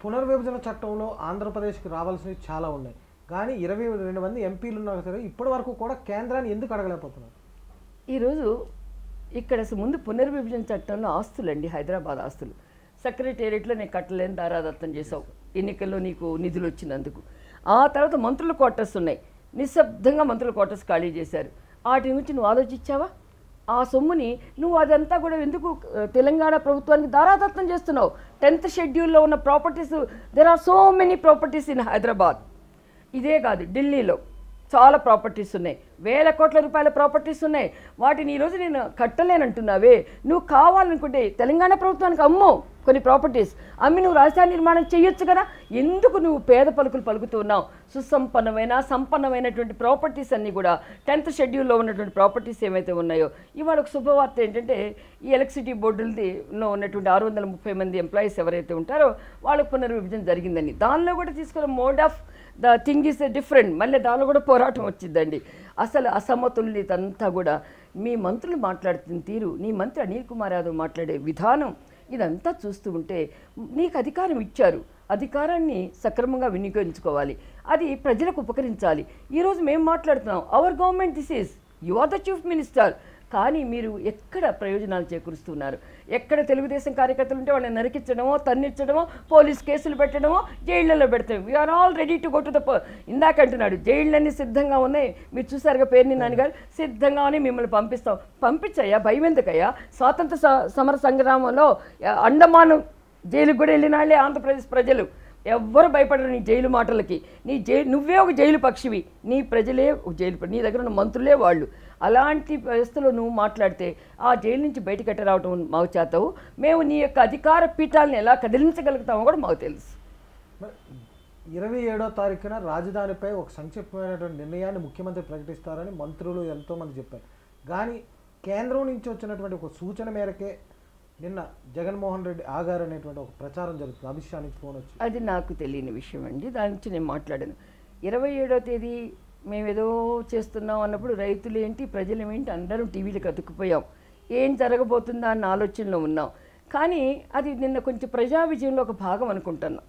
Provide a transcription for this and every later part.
పునర్విభజన చట్టంలో ఆంధ్రప్రదేశ్కి రావాల్సినవి చాలా ఉన్నాయి కానీ ఇరవై రెండు మంది ఎంపీలు ఉన్నారు సరే ఇప్పటి వరకు కూడా కేంద్రాన్ని ఎందుకు అడగలేకపోతున్నారు ఈరోజు ఇక్కడ అసలు ముందు పునర్విభజన చట్టంలో ఆస్తులండి హైదరాబాద్ ఆస్తులు సెక్రటేరియట్లో నేను కట్టలేని దారాదత్తం చేసావు ఎన్నికల్లో నీకు నిధులు వచ్చినందుకు ఆ తర్వాత మంత్రుల క్వార్టర్స్ ఉన్నాయి నిశ్శబ్దంగా మంత్రుల క్వార్టర్స్ ఖాళీ చేశారు వాటి గురించి నువ్వు ఆలోచించావా ఆ సొమ్ముని నువ్వు అదంతా కూడా ఎందుకు ఆ, తెలంగాణ ప్రభుత్వానికి దారాదత్తం చేస్తున్నావు టెన్త్ షెడ్యూల్లో ఉన్న properties there are so many properties in Hyderabad ఇదే కాదు ఢిల్లీలో చాలా ప్రాపర్టీస్ ఉన్నాయి వేల కోట్ల రూపాయల ప్రాపర్టీస్ ఉన్నాయి వాటిని ఈరోజు నేను కట్టలేనంటున్నావే నువ్వు కావాలనుకుంటే తెలంగాణ ప్రభుత్వానికి అమ్ము కొన్ని ప్రాపర్టీస్ అమ్మి నువ్వు రాజధాని నిర్మాణం చేయొచ్చు కదా ఎందుకు నువ్వు పేద పలుకులు పలుకుతున్నావు సుసంపన్నమైన సంపన్నమైనటువంటి ప్రాపర్టీస్ అన్నీ కూడా టెన్త్ షెడ్యూల్లో ఉన్నటువంటి ప్రాపర్టీస్ ఏవైతే ఉన్నాయో ఇవాళ ఒక శుభవార్త ఏంటంటే ఈ ఎలక్ట్రిసిటీ బోర్డులది లో ఉన్నటువంటి ఆరు వందల ముప్పై మంది ఎంప్లాయీస్ ఎవరైతే ఉంటారో వాళ్ళకు పునర్విభజన జరిగిందని దానిలో కూడా తీసుకున్న mode of the thing is different మళ్ళీ దానిలో కూడా పోరాటం వచ్చిందండి అసలు అసమతుల్యత అంతా కూడా మీ మంత్రులు మాట్లాడుతున్న తీరు నీ మంత్రి అనిల్ కుమార్ యాదవ్ మాట్లాడే విధానం ఇదంతా చూస్తూ ఉంటే నీకు అధికారం ఇచ్చారు అధికారాన్ని సక్రమంగా వినియోగించుకోవాలి అది ప్రజలకు ఉపకరించాలి ఈరోజు మేము మాట్లాడుతున్నాం our government this is you are the chief minister కానీ మీరు ఎక్కడ ప్రయోజనాలు చేకూరుస్తున్నారు ఎక్కడ తెలుగుదేశం కార్యకర్తలు ఉంటే వాళ్ళని నరికించడమో తన్నిచ్చడమో పోలీస్ కేసులు పెట్టడమో జైళ్ళలో పెడతాం we are all ready to go to the ఇందాక అంటున్నాడు జైళ్ళన్నీ సిద్ధంగా ఉన్నాయి మీరు చూసారుగా పేరుని నాన్నగారు సిద్ధంగా ఉన్నాయి మిమ్మల్ని పంపిస్తాం పంపించయ్యా భయం ఎందుకయ్యా స్వాతంత్ర స- సమర సంగ్రామంలో ఆ, అండమాను జైలుకు కూడా వెళ్ళిన వాళ్ళే ఆంధ్రప్రదేశ్ ప్రజలు ఎవ్వరు భయపడరు నీ జైలు మాటలకి నీ జైలు నువ్వే ఒక జైలు పక్షివి నీ ప్రజలే ఒక జైలు ప- నీ దగ్గర ఉన్న మంత్రులే వాళ్ళు అలాంటి వ్యవస్థలో నువ్వు మాట్లాడితే ఆ జైలు నుంచి బయటకు ఎట్ట రావటం మాకు చేతావు మేము నీ యొక్క అధికార పీఠాలను ఎలా కదిలించగలుగుతామో కూడా మాకు తెలుసు మరి ఇరవై ఏడో తారీఖున రాజధానిపై ఒక సంక్షిప్తమైనటువంటి నిర్ణయాన్ని ముఖ్యమంత్రి ప్రకటిస్తారని మంత్రులు ఎంతోమంది చెప్పారు కానీ కేంద్రం నుంచి వచ్చినటువంటి ఒక సూచన మేరకే నిన్న జగన్మోహన్ రెడ్డి ఆగారు అనేటువంటి ఒక ప్రచారం జరుగుతుంది అమిత్ షా నుంచి ఫోన్ వచ్చి అది నాకు తెలియని విషయం అండి దాని నుంచి నేను మాట్లాడాను ఇరవై ఏడో తేదీ మేము ఏదో చేస్తున్నాం అన్నప్పుడు రైతులు ఏంటి ప్రజలు ఏంటి అందరం టీవీలకు అతుక్కుపోయాం ఏం జరగబోతుందా అన్న ఆలోచనలో ఉన్నాం కానీ అది నిన్న కొంచెం ప్రజా విజయంలో ఒక భాగం అనుకుంటున్నాం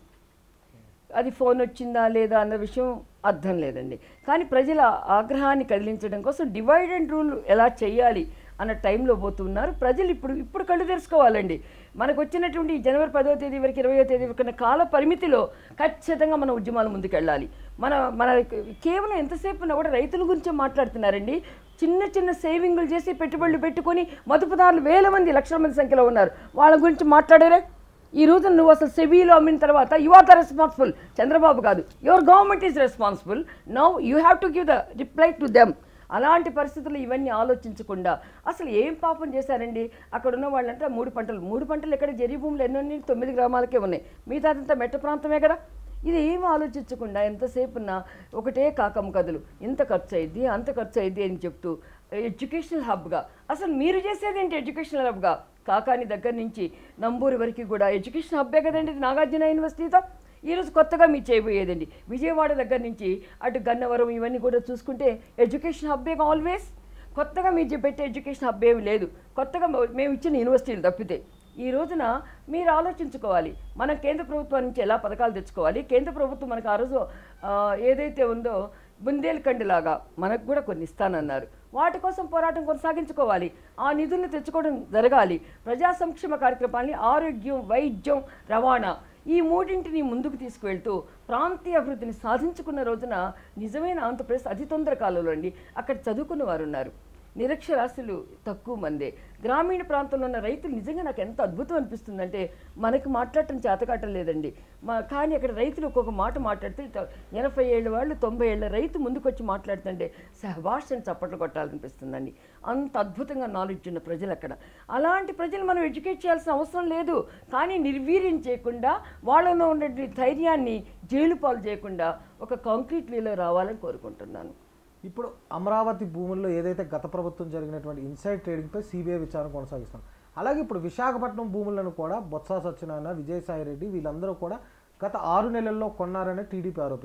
అది ఫోన్ వచ్చిందా లేదా అన్న విషయం అర్థం లేదండి కానీ ప్రజల ఆగ్రహాన్ని కదిలించడం కోసం డివైడ్ అండ్ రూల్ ఎలా చేయాలి అన్న టైంలో పోతున్నారు ప్రజలు ఇప్పుడు ఇప్పుడు కళ్ళు తెరుచుకోవాలండి మనకు వచ్చినటువంటి ఈ జనవరి పదో తేదీ వరకు ఇరవయో తేదీ వరకు ఉన్న కాల పరిమితిలో ఖచ్చితంగా మన ఉద్యమాలు ముందుకెళ్ళాలి మన మన కేవలం ఎంతసేపు ఉన్నా కూడా రైతుల గురించే మాట్లాడుతున్నారండి చిన్న చిన్న సేవింగ్లు చేసి పెట్టుబడులు పెట్టుకొని మదుపుదారులు వేల మంది లక్షల మంది సంఖ్యలో ఉన్నారు వాళ్ళ గురించి మాట్లాడారే ఈ రోజు నువ్వు అసలు సెబీలో అమ్మిన తర్వాత you are the responsible Chandrababu కాదు your government is responsible now you have to give the reply to them అలాంటి పరిస్థితులు ఇవన్నీ ఆలోచించకుండా అసలు ఏం పాపం చేశారండి అక్కడ ఉన్న వాళ్ళంటే మూడు పంటలు మూడు పంటలు ఎక్కడ జరి భూములు ఎన్నో ఉన్నాయి? తొమ్మిది గ్రామాలకే ఉన్నాయి మిగతాదంతా మెట్ట ప్రాంతమే కదా ఇది ఏం ఆలోచించకుండా ఎంతసేపు ఉన్నా ఒకటే కాకమ్మ కథలు ఇంత ఖర్చు అయింది అంత ఖర్చు అయింది అని చెప్తూ ఎడ్యుకేషనల్ హబ్గా అసలు మీరు చేసేది ఏంటి ఎడ్యుకేషనల్ హబ్గా కాకాని దగ్గర నుంచి నంబూరి వరకు కూడా ఎడ్యుకేషన్ హబ్బే కదండి ఇది నాగార్జున యూనివర్సిటీతో ఈరోజు కొత్తగా మీరు చేయబోయేదండి విజయవాడ దగ్గర నుంచి అటు గన్నవరం ఇవన్నీ కూడా చూసుకుంటే ఎడ్యుకేషన్ హబ్బే ఆల్వేస్ కొత్తగా మీరు పెట్టే ఎడ్యుకేషన్ హబ్ ఏమి లేదు కొత్తగా మేము ఇచ్చిన యూనివర్సిటీలు తప్పితే ఈ రోజున మీరు ఆలోచించుకోవాలి మనం కేంద్ర ప్రభుత్వం నుంచి ఎలా పథకాలు తెచ్చుకోవాలి కేంద్ర ప్రభుత్వం మనకు ఆ రోజు ఆ, ఏదైతే ఉందో బుందేల్ఖండ్ లాగా మనకు కూడా కొన్ని ఇస్తానన్నారు వాటి కోసం పోరాటం కొనసాగించుకోవాలి ఆ నిధులను తెచ్చుకోవడం జరగాలి ప్రజా సంక్షేమ కార్యక్రమాల్ని ఆరోగ్యం వైద్యం రవాణా ఈ మూడింటిని ముందుకు తీసుకువెళ్తూ ప్రాంతీయ అభివృద్ధిని సాధించుకున్న రోజున నిజమైన ఆంధ్రప్రదేశ్ అతి తొందర కాలంలో అండి అక్కడ చదువుకున్న వారు ఉన్నారు నిరక్షరాస్యులు తక్కువ మందే గ్రామీణ ప్రాంతంలో ఉన్న రైతులు నిజంగా నాకు ఎంత అద్భుతం అనిపిస్తుందంటే మనకి మాట్లాడటం చేతకాటం లేదండి మా కానీ అక్కడ రైతులు ఒక్కొక్క మాట మాట్లాడితే త- ఎనభై ఏళ్ళ వాళ్ళు తొంభై ఏళ్ళ రైతు ముందుకొచ్చి మాట్లాడుతుంటే సహబాష్ అని చప్పట్లు కొట్టాలనిపిస్తుందండి అంత అద్భుతంగా నాలెడ్జ్ ఉన్న ప్రజలు అక్కడ అలాంటి ప్రజలు మనం ఎడ్యుకేట్ చేయాల్సిన అవసరం లేదు కానీ నిర్వీర్యం చేయకుండా వాళ్ళలో ఉన్నటువంటి ధైర్యాన్ని జైలు పాలు చేయకుండా ఒక కాంక్రీట్ వేలో రావాలని కోరుకుంటున్నాను ఇప్పుడు అమరావతి భూముల్లో ఏదైతే గత ప్రభుత్వం జరిగినటువంటి ఇన్సైడ్ ట్రేడింగ్పై సిబిఐ విచారణ కొనసాగిస్తాం అలాగే ఇప్పుడు విశాఖపట్నం భూములను కూడా బొత్స సత్యనారాయణ విజయసాయి రెడ్డి వీళ్ళందరూ కూడా గత ఆరు నెలల్లో కొన్నారని టీడీపీ ఆరోపిస్తుంది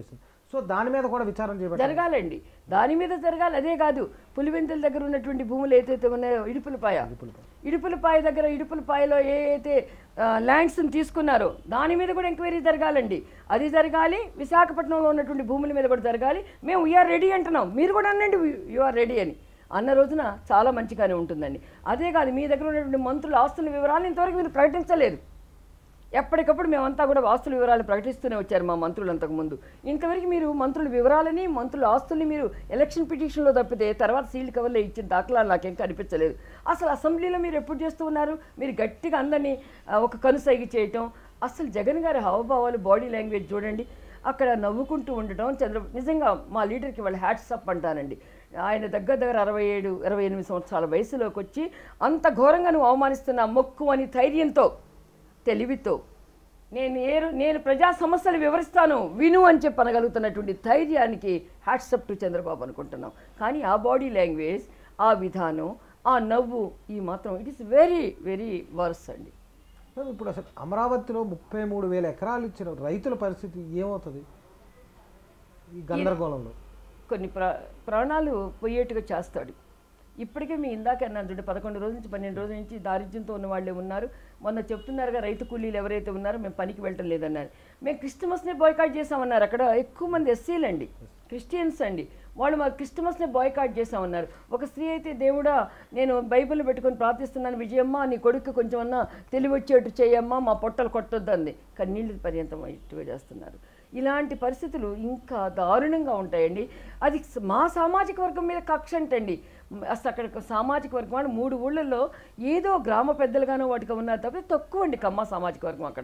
సో దాని మీద కూడా విచారణ చేపట్టారు జరగాలండి దాని మీద జరగాలి అదే కాదు పులివెందుల దగ్గర ఉన్నటువంటి భూములు ఏదైతే ఉన్నాయో ఇడుపులపాయ ఇడుపులపాయ దగ్గర ఇడుపులపాయలో ఏ అయితే ల్యాండ్స్ని తీసుకున్నారో దాని మీద కూడా ఎంక్వైరీ జరగాలండి అది జరగాలి విశాఖపట్నంలో ఉన్నటువంటి భూముల మీద కూడా జరగాలి మేము వీఆర్ రెడీ అంటున్నాం మీరు కూడా అనండి యు ఆర్ రెడీ అని అన్న రోజున చాలా మంచిగానే ఉంటుందండి అదే కాదు మీ దగ్గర ఉన్నటువంటి మంత్రుల ఆస్తుల వివరాలు ఇంతవరకు మీరు ప్రకటించలేదు ఎప్పటికప్పుడు మేమంతా కూడా ఆస్తుల వివరాలు ప్రకటిస్తూనే వచ్చారు మా మంత్రులు అంతకుముందు ఇంతవరకు మీరు మంత్రుల వివరాలని మంత్రుల ఆస్తుల్ని మీరు ఎలక్షన్ పిటిషన్లో తప్పితే తర్వాత సీల్డ్ కవర్లో ఇచ్చిన దాఖలాలు నాకేం కనిపించలేదు అసలు అసెంబ్లీలో మీరు ఎప్పుడు చేస్తూ ఉన్నారు మీరు గట్టిగా అందరినీ ఆ, ఒక కనుసైగి చేయటం అసలు జగన్ గారి హావభావాలు బాడీ లాంగ్వేజ్ చూడండి అక్కడ నవ్వుకుంటూ ఉండటం చంద్ర నిజంగా మా లీడర్కి వాళ్ళ హ్యాట్స్ అప్ అంటానండి ఆయన దగ్గర దగ్గర అరవై ఏడు ఇరవై ఎనిమిది సంవత్సరాల వయసులోకి వచ్చి అంత ఘోరంగా నువ్వు అవమానిస్తున్న మొక్కు అని ధైర్యంతో తెలివితో నేను ఏ రో- నేను ప్రజా సమస్యలు వివరిస్తాను విను అని చెప్పి అనగలుగుతున్నటువంటి ధైర్యానికి హ్యాట్సప్ టు చంద్రబాబు అనుకుంటున్నాం కానీ ఆ బాడీ లాంగ్వేజ్ ఆ విధానం ఆ నవ్వు ఈ మాత్రం it is very very worse అండి మేడం, ఇప్పుడు అసలు అమరావతిలో ముప్పై మూడు వేల ఎకరాలు ఇచ్చిన రైతుల పరిస్థితి ఏమవుతుంది ఈ గందరగోళంలో కొన్ని ప్రా ప్రాణాలు పోయేట్టుగా చేస్తాడు ఇప్పటికే మీ ఇందాక అన్నాను చూడండి పదకొండు రోజుల నుంచి పన్నెండు రోజుల నుంచి దారిద్ర్యంతో ఉన్న వాళ్ళే ఉన్నారు మొన్న చెప్తున్నారుగా రైతు కూలీలు ఎవరైతే ఉన్నారో మేము పనికి వెళ్ళటం లేదన్నారు మేము క్రిస్టమస్నే బాయ్కాట్ చేసామన్నారు అక్కడ ఎక్కువ మంది ఎస్సీలండి క్రిస్టియన్స్ అండి వాళ్ళు మా క్రిస్టమస్నే బాయ్కాట్ చేసామన్నారు ఒక స్త్రీ అయితే దేవుడా నేను బైబిల్ పెట్టుకొని ప్రార్థిస్తున్నాను విజయమ్మ నీ కొడుకు కొంచెం అన్నా తెలివి వచ్చేట్టు చేయమ్మా మా పొట్టలు కొట్టొద్దంది కన్నీళ్ళు పర్యంతం ఇట్టుగా చేస్తున్నారు ఇలాంటి పరిస్థితులు ఇంకా దారుణంగా ఉంటాయండి అది స- మా సామాజిక వర్గం మీద కక్ష అంటండి మ్, అసలు అక్కడ సామాజిక వర్గం అంటే మూడు ఊళ్ళల్లో ఏదో గ్రామ పెద్దలుగానో వాటికి ఉన్నారు తప్పితే తక్కువ అండి కమ్మ సామాజిక వర్గం అక్కడ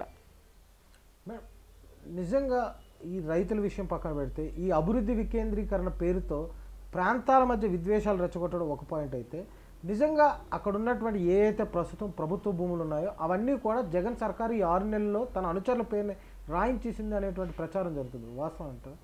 మేడం, నిజంగా ఈ రైతుల విషయం పక్కన పెడితే ఈ అభివృద్ధి వికేంద్రీకరణ పేరుతో ప్రాంతాల మధ్య విద్వేషాలు రెచ్చగొట్టడం ఒక పాయింట్ అయితే నిజంగా అక్కడ ఉన్నటువంటి ఏ అయితే ప్రస్తుతం ప్రభుత్వ భూములు ఉన్నాయో అవన్నీ కూడా జగన్ సర్కారు ఈ ఆరు నెలల్లో తన అనుచరుల పేరుని రాయించేసింది అనేటువంటి ప్రచారం జరుగుతుంది వాస్తవం అంటారా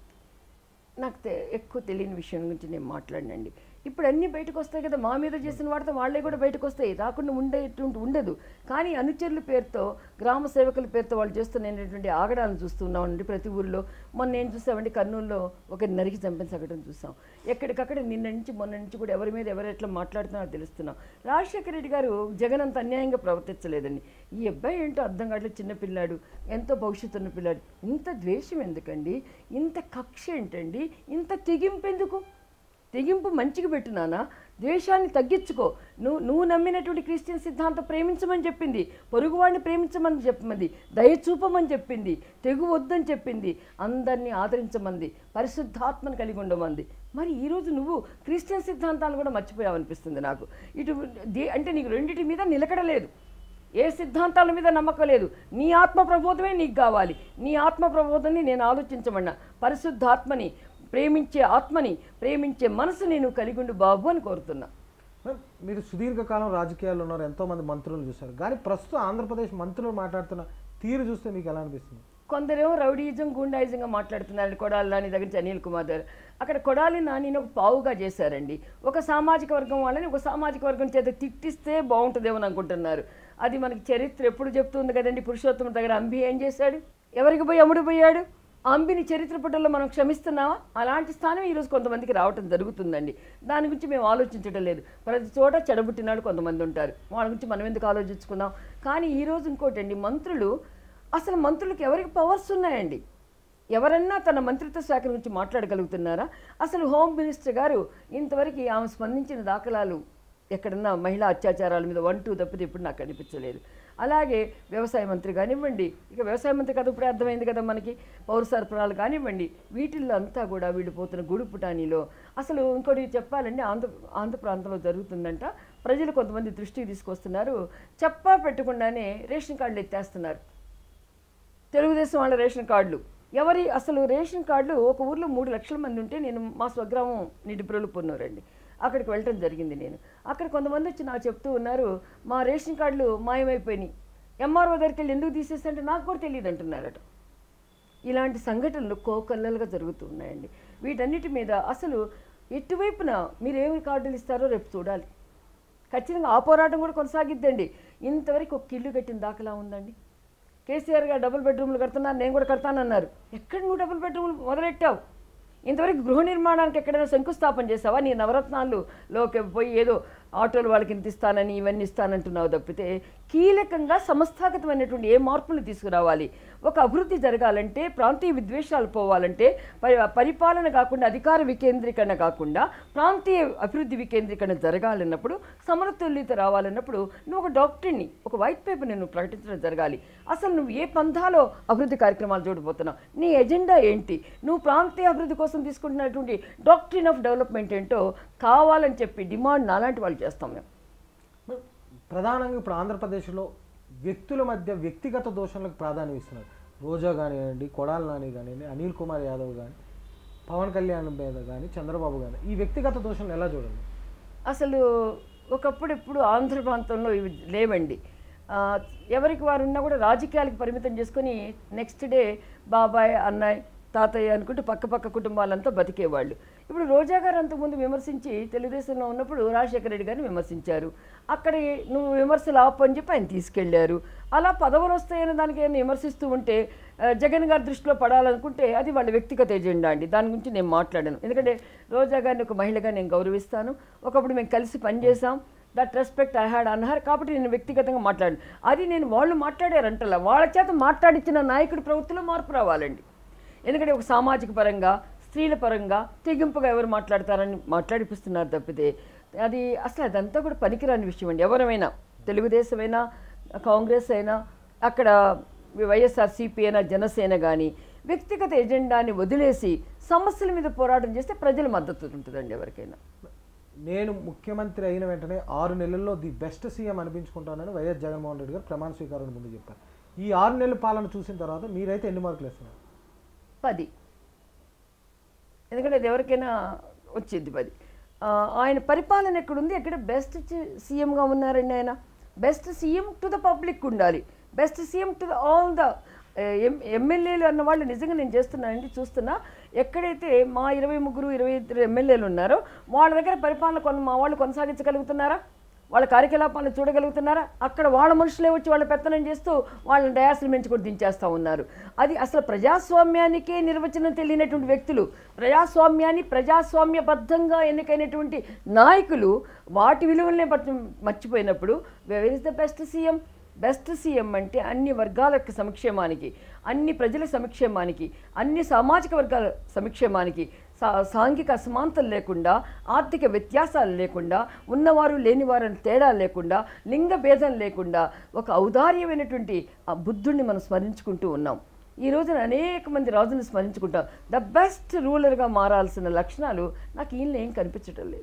నాకు తె- ఎక్కువ తెలియని విషయం గురించి నేను మాట్లాడినండి ఇప్పుడు అన్నీ బయటకు వస్తాయి కదా మా మీద చేసిన వాడితో వాళ్ళే కూడా బయటకు వస్తాయి రాకుండా ఉండేటువంటి ఉండదు కానీ అనుచరుల పేరుతో గ్రామ సేవకుల పేరుతో వాళ్ళు చేస్తున్నటువంటి ఆగడాలను చూస్తున్నామండి ప్రతి ఊరిలో మొన్న ఏం చూసామండి కర్నూలులో ఒక నరికి చంపిన సంఘటన చూసాం ఎక్కడికక్కడ నిన్న నుంచి మొన్న నుంచి కూడా ఎవరి మీద ఎవరు ఎట్లా మాట్లాడుతున్నారో తెలుస్తున్నాం రాజశేఖర రెడ్డి గారు జగన్ అంత అన్యాయంగా ప్రవర్తించలేదండి ఈ అబ్బాయి ఏంటో అర్థం కావట్లేదు చిన్న పిల్లాడు ఎంతో భవిష్యత్తు ఉన్న పిల్లాడు ఇంత ద్వేషం ఎందుకండి ఇంత కక్ష ఏంటండి ఇంత తెగింపు ఎందుకు తెగింపు మంచిగా పెట్టునానా ద్వేషాన్ని తగ్గించుకో నువ్వు నువ్వు నమ్మినటువంటి క్రిస్టియన్ సిద్ధాంతం ప్రేమించమని చెప్పింది పొరుగువాడిని ప్రేమించమని చెప్పమంది దయ చూపమని చెప్పింది తెగు వద్దని చెప్పింది అందరినీ ఆదరించమంది పరిశుద్ధాత్మను కలిగి ఉండమంది మరి ఈరోజు నువ్వు క్రిస్టియన్ సిద్ధాంతాలు కూడా మర్చిపోయావు అనిపిస్తుంది నాకు ఇటు దే- అంటే నీకు రెండిటి మీద నిలకడలేదు ఏ సిద్ధాంతాల మీద నమ్మకం లేదు నీ ఆత్మ ప్రబోధమే నీకు కావాలి నీ ఆత్మ ప్రబోధాన్ని నేను ఆలోచించమన్నా పరిశుద్ధాత్మని ప్రేమించే ఆత్మని ప్రేమించే మనసు నేను కలిగి ఉండు బాబు అని కోరుతున్నా మేడం, మీరు సుదీర్ఘకాలం రాజకీయాల్లో ఉన్నారు ఎంతోమంది మంత్రులు చూశారు కానీ ప్రస్తుతం ఆంధ్రప్రదేశ్ మంత్రులు మాట్లాడుతున్న తీరు చూస్తే మీకు ఎలా అనిపిస్తుంది కొందరేమో రౌడీయిజం గుండాయిజంగా మాట్లాడుతున్నారు కొడాలి నాని దగ్గర నుంచి అనిల్ కుమార్ గారు అక్కడ కొడాలి నానిని ఒక పావుగా చేశారండి ఒక సామాజిక వర్గం వాళ్ళని ఒక సామాజిక వర్గం చేత తిట్టిస్తే బాగుంటుందేమో అని అనుకుంటున్నారు అది మనకి చరిత్ర ఎప్పుడు చెప్తుంది కదండి పురుషోత్తమ దగ్గర అంబి ఏం చేశాడు ఎవరికి పోయి అమ్ముడు పోయాడు ఆ అంబిని చరిత్ర పుటల్లో మనం క్షమిస్తున్నామా అలాంటి స్థానం ఈరోజు కొంతమందికి రావటం జరుగుతుందండి దాని గురించి మేము ఆలోచించడం లేదు ప్రతి చోట చెడబుట్టినాడు కొంతమంది ఉంటారు వాళ్ళ గురించి మనం ఎందుకు ఆలోచించుకుందాం కానీ ఈరోజు ఇంకోటండి మంత్రులు అసలు మంత్రులకు ఎవరికి పవర్స్ ఉన్నాయండి ఎవరన్నా తన మంత్రిత్వ శాఖ గురించి మాట్లాడగలుగుతున్నారా అసలు హోమ్ మినిస్టర్ గారు ఇంతవరకు ఆమె స్పందించిన దాఖలాలు ఎక్కడన్నా మహిళా అత్యాచారాల మీద వన్ టూ తప్పితే ఇప్పుడు నాకు కనిపించలేదు అలాగే వ్యవసాయ మంత్రి కానివ్వండి ఇక వ్యవసాయ మంత్రి కదా ఇప్పుడే అర్థమైంది కదా మనకి పౌర సరఫరాలు కానివ్వండి వీటిల్లో అంతా కూడా వీళ్ళు పోతున్న గుడుపుటానిలో అసలు ఇంకోటి చెప్పాలండి ఆంధ్ర ఆంధ్ర ప్రాంతంలో జరుగుతుందంట ప్రజలు కొంతమంది దృష్టికి తీసుకొస్తున్నారు చెప్పా పెట్టకుండానే రేషన్ కార్డులు ఎత్తేస్తున్నారు తెలుగుదేశం వాళ్ళ రేషన్ కార్డులు ఎవరి అసలు రేషన్ కార్డులు ఒక ఊర్లో మూడు లక్షల మంది ఉంటే నేను మా స్వగ్రామం నిడిపురలు పొన్నూరండి అక్కడికి వెళ్ళటం జరిగింది నేను అక్కడ కొంతమంది వచ్చి నాకు చెప్తూ ఉన్నారు మా రేషన్ కార్డులు మాయమైపోయినాయి ఎంఆర్ఓ దగ్గరికి వెళ్ళి ఎందుకు తీసేస్తే నాకు కూడా తెలియదు అంటున్నారట ఇలాంటి సంఘటనలు కోకల్లలుగా జరుగుతూ ఉన్నాయండి వీటన్నిటి మీద అసలు ఎటువైపున మీరు ఏమి కార్డులు ఇస్తారో రేపు చూడాలి ఖచ్చితంగా ఆ పోరాటం కూడా కొనసాగిద్దండి ఇంతవరకు ఒక ఇల్లు కట్టిన దాఖలా ఉందండి కేసీఆర్ గారు డబుల్ బెడ్రూమ్లు కడుతున్నారు నేను కూడా కడతానన్నారు ఎక్కడ నువ్వు డబుల్ బెడ్రూమ్లు మొదలెట్టావు ఇంతవరకు గృహ నిర్మాణానికి ఎక్కడైనా శంకుస్థాపన చేసావా నీ నవరత్నాలులోకి పోయి ఏదో ఆటోలు వాళ్ళకి ఇంత ఇస్తానని ఇవన్నీ ఇస్తానంటున్నావు తప్పితే కీలకంగా సంస్థాగతమైనటువంటి ఏ మార్పులు తీసుకురావాలి ఒక అభివృద్ధి జరగాలంటే ప్రాంతీయ విద్వేషాలు పోవాలంటే పరి పరిపాలన కాకుండా అధికార వికేంద్రీకరణ కాకుండా ప్రాంతీయ అభివృద్ధి వికేంద్రీకరణ జరగాలన్నప్పుడు సమతుల్యత రావాలన్నప్పుడు నువ్వు ఒక డాక్టర్ని ఒక వైట్ పేపర్ని నువ్వు ప్రకటించడం జరగాలి అసలు నువ్వు ఏ పంథాలో అభివృద్ధి కార్యక్రమాలు చూడబోతున్నావు నీ ఎజెండా ఏంటి నువ్వు ప్రాంతీయ అభివృద్ధి కోసం తీసుకుంటున్నటువంటి డాక్టరీన్ ఆఫ్ డెవలప్మెంట్ ఏంటో కావాలని చెప్పి డిమాండ్ నాలాంటి వాళ్ళు చేస్తాం మేము ప్రధానంగా ఇప్పుడు ఆంధ్రప్రదేశ్లో వ్యక్తుల మధ్య వ్యక్తిగత దోషణలకు ప్రాధాన్యం ఇస్తున్నారు రోజా కానివ్వండి కొడాలి నాని కానివ్వండి అనిల్ కుమార్ యాదవ్ కానీ పవన్ కళ్యాణ్ మీద కానీ చంద్రబాబు కానీ ఈ వ్యక్తిగత దోషణలు ఎలా చూడాలి అసలు ఒకప్పుడు ఎప్పుడు ఆంధ్ర ప్రాంతంలో ఇవి లేవండి ఆ, ఎవరికి వారు ఉన్నా కూడా రాజకీయాలకు పరిమితం చేసుకొని నెక్స్ట్ డే బాబాయ్ అన్నయ్య తాతయ్య అనుకుంటూ పక్క పక్క కుటుంబాలంతా బతికేవాళ్ళు ఇప్పుడు రోజా గారు అంతకుముందు విమర్శించి తెలుగుదేశంలో ఉన్నప్పుడు రాజశేఖర రెడ్డి గారిని విమర్శించారు అక్కడ నువ్వు విమర్శలు ఆపు అని చెప్పి ఆయన తీసుకెళ్లారు అలా పదవులు వస్తాయని దానికి ఏమైనా విమర్శిస్తూ ఉంటే ఆ, జగన్ గారి దృష్టిలో పడాలనుకుంటే అది వాళ్ళ వ్యక్తిగత ఎజెండా అండి దాని గురించి నేను మాట్లాడాను ఎందుకంటే రోజా గారిని ఒక మహిళగా నేను గౌరవిస్తాను ఒకప్పుడు మేము కలిసి పనిచేసాం దట్ రెస్పెక్ట్ ఐ హ్యాడ్ అన్నారు కాబట్టి నేను వ్యక్తిగతంగా మాట్లాడాను అది నేను వాళ్ళు మాట్లాడారంటలా వాళ్ళ చేత మాట్లాడించిన నాయకుడి ప్రవృత్తిలో మార్పు రావాలండి ఎందుకంటే ఒక సామాజిక పరంగా స్త్రీల పరంగా తెగింపుగా ఎవరు మాట్లాడతారని మాట్లాడిపిస్తున్నారు తప్పితే అది అసలు అదంతా కూడా పనికిరాని విషయం అండి ఎవరమైనా తెలుగుదేశమైనా కాంగ్రెస్ అయినా అక్కడ వైఎస్ఆర్సీపీ అయినా జనసేన కానీ వ్యక్తిగత ఎజెండాని వదిలేసి సమస్యల మీద పోరాటం చేస్తే ప్రజల మద్దతు ఉంటుందండి ఎవరికైనా నేను ముఖ్యమంత్రి అయిన వెంటనే ఆరు నెలల్లో ది బెస్ట్ సీఎం అనిపించుకుంటానని వైఎస్ జగన్మోహన్ రెడ్డి గారు ప్రమాణ స్వీకారం ముందు చెప్పారు ఈ ఆరు నెలల పాలన చూసిన తర్వాత మీరైతే ఎన్ని మార్కులు వేస్తున్నారు పది ఎందుకంటే అది ఎవరికైనా వచ్చింది పది ఆ, ఆయన పరిపాలన ఎక్కడుంది ఎక్కడ బెస్ట్ సీఎంగా ఉన్నారండి ఆయన best CM to the public ఉండాలి best CM to the all the ఎమ్మెల్యేలు అన్న వాళ్ళు నిజంగా నేను చేస్తున్నానండి చూస్తున్నా ఎక్కడైతే మా ఇరవై ముగ్గురు ఇరవై ఇద్దరు ఎమ్మెల్యేలు ఉన్నారో వాళ్ళ దగ్గర పరిపాలన కొన మా వాళ్ళు కొనసాగించగలుగుతున్నారా వాళ్ళ కార్యకలాపాలను చూడగలుగుతున్నారా అక్కడ వాళ్ళ మనుషులే వచ్చి వాళ్ళ పెత్తనం చేస్తూ వాళ్ళని డయాస్లు మించుకొని దించేస్తూ ఉన్నారు అది అసలు ప్రజాస్వామ్యానికే నిర్వచనం తెలియనటువంటి వ్యక్తులు ప్రజాస్వామ్యాన్ని ప్రజాస్వామ్యబద్ధంగా ఎన్నికైనటువంటి నాయకులు వాటి విలువలనే పట్టు- మర్చిపోయినప్పుడు where is the best CM best CM అంటే అన్ని వర్గాల యొక్క సంక్షేమానికి అన్ని ప్రజల సంక్షేమానికి అన్ని సామాజిక వర్గాల సంక్షేమానికి సా సాంఘిక అసమానతలు లేకుండా ఆర్థిక వ్యత్యాసాలు లేకుండా ఉన్నవారు లేనివారు అని తేడా లేకుండా లింగ భేదం లేకుండా ఒక ఔదార్యమైనటువంటి ఆ బుద్ధుడిని మనం స్మరించుకుంటూ ఉన్నాం ఈ రోజున అనేక మంది రాజులను స్మరించుకుంటాం ద బెస్ట్ రూలర్గా మారాల్సిన లక్షణాలు నాకు ఈయన ఏం కనిపించటం లేదు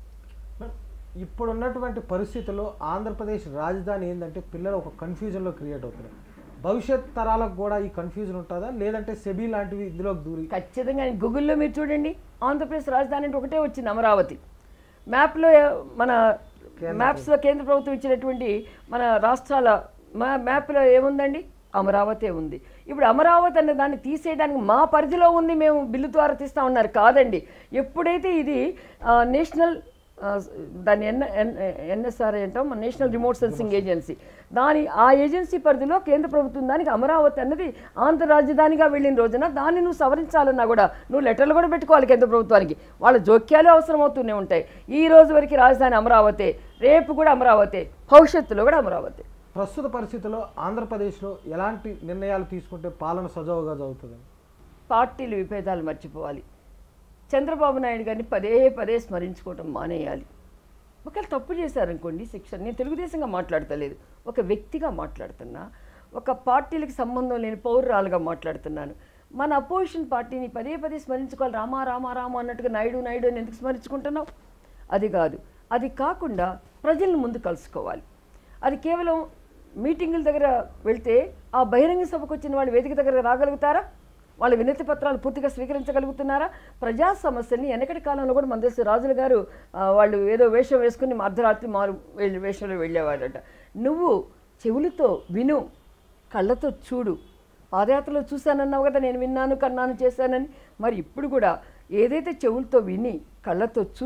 మరి ఇప్పుడు ఉన్నటువంటి పరిస్థితుల్లో ఆంధ్రప్రదేశ్ రాజధాని ఏంటంటే పిల్లలు ఒక కన్ఫ్యూజన్లో క్రియేట్ అవుతున్నారు భవిష్యత్ తరాలకు కూడా ఈ కన్ఫ్యూజన్ ఉంటుందా లేదంటే సెబీ లాంటివి ఇందులోకి దూరి ఖచ్చితంగా గూగుల్లో మీరు చూడండి ఆంధ్రప్రదేశ్ రాజధాని అంటే ఒకటే వచ్చింది అమరావతి మ్యాప్లో మన మ్యాప్స్లో కేంద్ర ప్రభుత్వం ఇచ్చినటువంటి మన రాష్ట్రాల మా మ్యాప్లో ఏముందండి అమరావతి ఉంది ఇప్పుడు అమరావతి అనే దాన్ని తీసేయడానికి మా పరిధిలో ఉంది మేము బిల్లు ద్వారా తీస్తా ఉన్నారు కాదండి ఎప్పుడైతే ఇది ఆ, నేషనల్ ఆ, దాన్ని ఎన్ ఎన్ ఎన్ఎస్ఆర్ అంటాం నేషనల్ రిమోట్ సెన్సింగ్ ఏజెన్సీ దాని ఆ ఏజెన్సీ పరిధిలో కేంద్ర ప్రభుత్వం దానికి అమరావతి అన్నది ఆంధ్ర రాజధానిగా వెళ్ళిన రోజున దాన్ని నువ్వు సవరించాలన్నా కూడా నువ్వు లెటర్లు కూడా పెట్టుకోవాలి కేంద్ర ప్రభుత్వానికి వాళ్ళ జోక్యాలు అవసరం అవుతూనే ఉంటాయి ఈ రోజు వరకు రాజధాని అమరావతి రేపు కూడా అమరావతి భవిష్యత్తులో కూడా అమరావతి ప్రస్తుత పరిస్థితుల్లో ఆంధ్రప్రదేశ్లో ఎలాంటి నిర్ణయాలు తీసుకుంటే పాలన సజావుగా జరుగుతుంది పార్టీలు విభేదాలు మర్చిపోవాలి చంద్రబాబు నాయుడు గారిని పదే పదే స్మరించుకోవటం మానేయాలి ఒకవేళ తప్పు చేశారనుకోండి శిక్ష నేను తెలుగుదేశంగా మాట్లాడతలేదు ఒక వ్యక్తిగా మాట్లాడుతున్నా ఒక పార్టీలకు సంబంధం లేని పౌరురాలుగా మాట్లాడుతున్నాను మన అపోజిషన్ పార్టీని పదే పదే స్మరించుకోవాలి రామా రామా రామా అన్నట్టుగా నాయుడు నాయుడు అని ఎందుకు స్మరించుకుంటున్నావు అది కాదు అది కాకుండా ప్రజలను ముందు కలుసుకోవాలి అది కేవలం మీటింగుల దగ్గర వెళ్తే ఆ బహిరంగ సభకు వచ్చిన వాళ్ళు వేదిక దగ్గర రాగలుగుతారా వాళ్ళ వినతి పత్రాలు పూర్తిగా స్వీకరించగలుగుతున్నారా ప్రజా సమస్యల్ని వెనకటి కాలంలో కూడా మన దేశ రాజులు గారు ఆ, వాళ్ళు ఏదో వేషం వేసుకుని అర్ధరాత్రి మారు వెళ్ళి వేషంలో వెళ్ళేవాడట నువ్వు చెవులతో విను కళ్ళతో చూడు పాదయాత్రలో చూశానన్నావు కదా నేను విన్నాను కన్నాను చేశానని మరి ఇప్పుడు కూడా ఏదైతే చెవులతో విని కళ్ళతో చూసి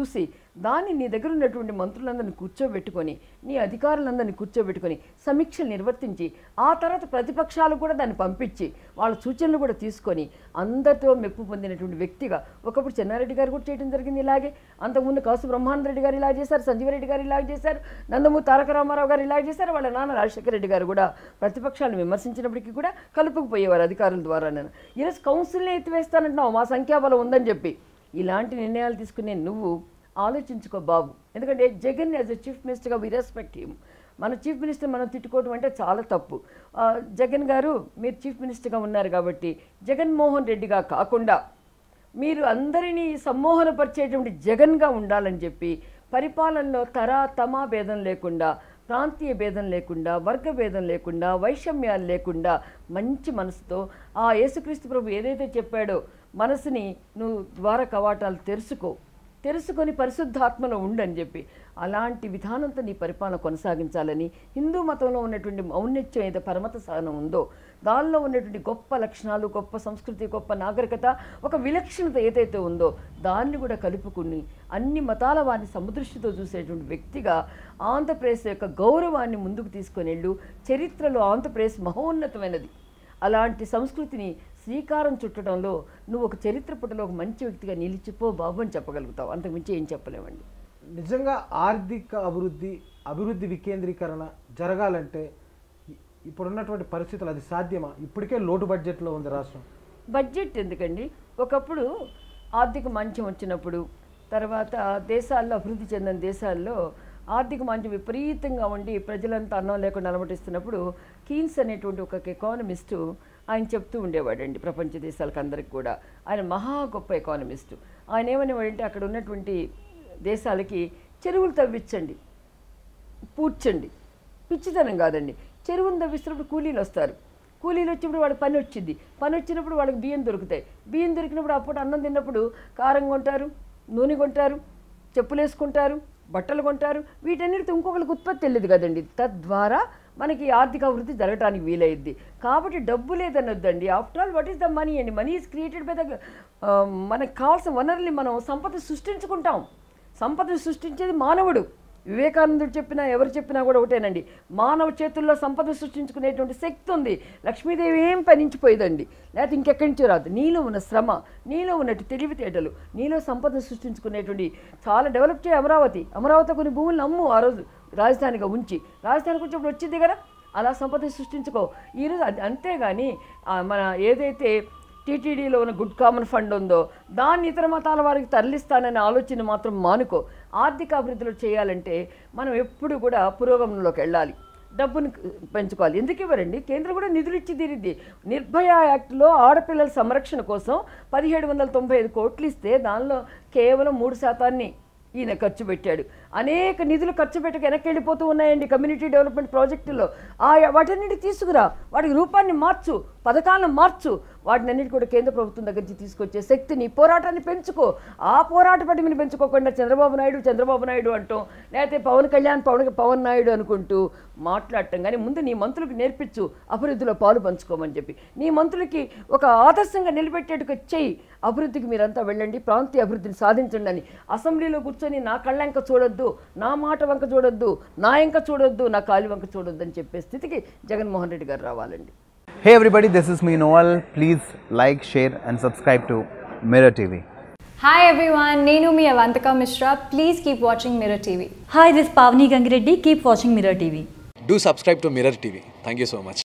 దాన్ని నీ దగ్గర ఉన్నటువంటి మంత్రులందరినీ కూర్చోబెట్టుకొని నీ అధికారులందరినీ కూర్చోబెట్టుకొని సమీక్షలు నిర్వర్తించి ఆ తర్వాత ప్రతిపక్షాలు కూడా దాన్ని పంపించి వాళ్ళ సూచనలు కూడా తీసుకొని అందరితో మెప్పు పొందినటువంటి వ్యక్తిగా ఒకప్పుడు చెన్నారెడ్డి గారు కూడా చేయడం జరిగింది ఇలాగే అంతకుముందు కాసు బ్రహ్మానంద రెడ్డి గారు ఇలా చేశారు సంజీవరెడ్డి గారు ఇలా చేశారు నందమూరి తారక రామారావు గారు ఇలా చేశారు వాళ్ళ నాన్న రాజశేఖర రెడ్డి గారు కూడా ప్రతిపక్షాలను విమర్శించినప్పటికీ కూడా కలుపుకుపోయేవారు అధికారుల ద్వారా నేను ఈరోజు కౌన్సిల్ని ఎత్తివేస్తానంటున్నావు మా సంఖ్యాబలం ఉందని చెప్పి ఇలాంటి నిర్ణయాలు తీసుకునే నువ్వు ఆలోచించుకో బాబు ఎందుకంటే జగన్ యాజ్ ఎ చీఫ్ మినిస్టర్గా వి రెస్పెక్ట్ హిమ్ మన చీఫ్ మినిస్టర్ మనం తిట్టుకోవడం అంటే చాలా తప్పు ఆ, జగన్ గారు మీరు చీఫ్ మినిస్టర్గా ఉన్నారు కాబట్టి జగన్మోహన్ రెడ్డిగా కాకుండా మీరు అందరినీ సమ్మోహనపరిచేటువంటి జగన్గా ఉండాలని చెప్పి పరిపాలనలో తరా తమా భేదం లేకుండా ప్రాంతీయ భేదం లేకుండా వర్గ భేదం లేకుండా వైషమ్యాలు లేకుండా మంచి మనసుతో ఆ యేసుక్రీస్తు ప్రభు ఏదైతే చెప్పాడో మనసుని నువ్వు ద్వార కవాటాలు తెరుచుకో తెలుసుకొని పరిశుద్ధాత్మలో ఉండని చెప్పి అలాంటి విధానంతో నీ పరిపాలన కొనసాగించాలని హిందూ మతంలో ఉన్నటువంటి ఔన్నత్యం ఏదైతే పరమత సాధనం ఉందో దానిలో ఉన్నటువంటి గొప్ప లక్షణాలు గొప్ప సంస్కృతి గొప్ప నాగరికత ఒక విలక్షణత ఏదైతే ఉందో దాన్ని కూడా కలుపుకుని అన్ని మతాల వారిని సముదృష్టితో చూసేటువంటి వ్యక్తిగా ఆంధ్రప్రదేశ్ యొక్క గౌరవాన్ని ముందుకు తీసుకొని వెళ్ళు చరిత్రలో ఆంధ్రప్రదేశ్ మహోన్నతమైనది అలాంటి సంస్కృతిని శ్రీకారం చుట్టడంలో నువ్వు ఒక చరిత్ర పుటలో ఒక మంచి వ్యక్తిగా నిలిచిపో బాబు అని చెప్పగలుగుతావు అంతకుమించి ఏం చెప్పలేమండి నిజంగా ఆర్థిక అభివృద్ధి అభివృద్ధి వికేంద్రీకరణ జరగాలంటే ఇ- ఇప్పుడున్నటువంటి పరిస్థితులు అది సాధ్యమా ఇప్పటికే లోటు బడ్జెట్లో ఉంది రాష్ట్రం బడ్జెట్ ఎందుకండి ఒకప్పుడు ఆర్థిక మాంద్యం వచ్చినప్పుడు తర్వాత దేశాల్లో అభివృద్ధి చెందిన దేశాల్లో ఆర్థిక మాంద్యం విపరీతంగా ఉండి ప్రజలంతా అన్నం లేకుండా అలమటిస్తున్నప్పుడు కీన్స్ అనేటువంటి ఒక ఎకానమిస్టు ఆయన చెప్తూ ఉండేవాడండి ప్రపంచ దేశాలకు అందరికి కూడా ఆయన మహా గొప్ప ఎకానమిస్టు ఆయన ఏమనేవాడంటే అక్కడ ఉన్నటువంటి దేశాలకి చెరువులు తవ్వించండి పూడ్చండి పిచ్చితనం కాదండి చెరువును తవ్విస్తున్నప్పుడు కూలీలు వస్తారు కూలీలు వచ్చినప్పుడు వాళ్ళకి పని వచ్చింది పని వచ్చినప్పుడు వాళ్ళకి బియ్యం దొరుకుతాయి బియ్యం దొరికినప్పుడు అప్పుడు అన్నం తిన్నప్పుడు కారం కొంటారు నూనె కొంటారు చెప్పులు వేసుకుంటారు బట్టలు కొంటారు వీటన్నిటితో ఇంకొకరికి ఉత్పత్తి వెళ్ళదు కదండి తద్వారా మనకి ఆర్థిక అభివృద్ధి జరగడానికి వీలైద్ది కాబట్టి డబ్బు లేదనొద్దండి after all what is the money అండి money is created by the మనకు కావాల్సిన వనరుల్ని మనం సంపద సృష్టించుకుంటాం సంపదను సృష్టించేది మానవుడు వివేకానందుడు చెప్పినా ఎవరు చెప్పినా కూడా ఒకటేనండి మానవ చేతుల్లో సంపద సృష్టించుకునేటువంటి శక్తి ఉంది లక్ష్మీదేవి ఏం పనించిపోయేదండి లేకపోతే ఇంకెక్కడి నుంచో రాదు నీలో ఉన్న శ్రమ నీలో ఉన్నట్టు తెలివితేటలు నీలో సంపద సృష్టించుకునేటువంటి చాలా డెవలప్ చేయ అమరావతి అమరావతి కొన్ని భూములను అమ్ము ఆ రోజు రాజధానిగా ఉంచి రాజధానికి వచ్చినప్పుడు వచ్చింది కదా అలా సంపద సృష్టించుకో ఈరోజు అది అంతేగాని ఆ, మన ఏదైతే టీటీడీలో ఉన్న గుడ్ కామన్ ఫండ్ ఉందో దాన్ని ఇతర మతాల వారికి తరలిస్తాననే ఆలోచన మాత్రం మానుకో ఆర్థిక అభివృద్ధిలో చేయాలంటే మనం ఎప్పుడు కూడా పురోగమనంలోకి వెళ్ళాలి డబ్బును పెంచుకోవాలి ఎందుకు ఇవ్వరండి కేంద్రం కూడా నిధులు ఇచ్చి తీరిద్ది నిర్భయ యాక్ట్లో ఆడపిల్లల సంరక్షణ కోసం పదిహేడు వందల తొంభై ఐదు కోట్లు ఇస్తే దానిలో కేవలం మూడు శాతాన్ని ఈయన ఖర్చు పెట్టాడు అనేక నిధులు ఖర్చు పెట్టక వెనక్కి వెళ్ళిపోతూ ఉన్నాయండి కమ్యూనిటీ డెవలప్మెంట్ ప్రాజెక్టులో ఆ వాటన్నిటి తీసుకురా వాటికి రూపాన్ని మార్చు పథకాలను మార్చు వాటిని అన్నిటి కూడా కేంద్ర ప్రభుత్వం దగ్గర నుంచి తీసుకొచ్చే శక్తిని పోరాటాన్ని పెంచుకో ఆ పోరాట పటిమని పెంచుకోకుండా చంద్రబాబు నాయుడు చంద్రబాబు నాయుడు అంటాం లేకపోతే పవన్ కళ్యాణ్ పవన్ పవన్ నాయుడు అనుకుంటూ మాట్లాడటం కానీ ముందు నీ మంత్రులకు నేర్పించు అభివృద్ధిలో పాలు పంచుకోమని చెప్పి నీ మంత్రులకి ఒక ఆదర్శంగా నిలబెట్టేట్టుగా చెయ్యి అభివృద్ధికి మీరంతా వెళ్ళండి ప్రాంతీయ అభివృద్ధిని సాధించండి అని అసెంబ్లీలో కూర్చొని నా కళ్ళంక చూడొద్దు నా మాట వంక చూడొద్దు నా ఎంక చూడొద్దు నా కాలి వంక చూడొద్దు అని చెప్పే స్థితికి జగన్మోహన్ రెడ్డి గారు రావాలండి Hey everybody, this is me Noel. Please like, share, and subscribe to Mirror TV. Hi everyone, Nenu mi Avantika Mishra. Please keep watching Mirror TV. Hi, this is Pavni Gangireddy. Keep watching Mirror TV. Do subscribe to Mirror TV. Thank you so much.